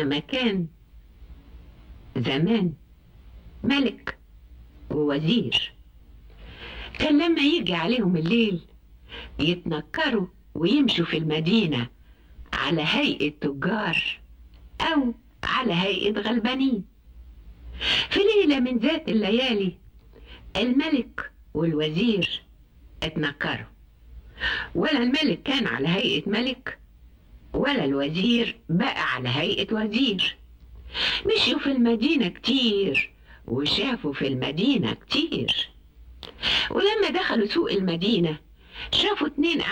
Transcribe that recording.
مكان زمان ملك ووزير كان لما يجي عليهم الليل يتنكروا ويمشوا في المدينة على هيئة تجار أو على هيئة غلبانين في ليلة من ذات الليالي الملك والوزير اتنكروا ولا الملك كان على هيئة ملك ولا الوزير بقى على هيئة وزير مشيوا في المدينة كتير وشافوا في المدينة كتير ولما دخلوا سوق المدينة شافوا اتنين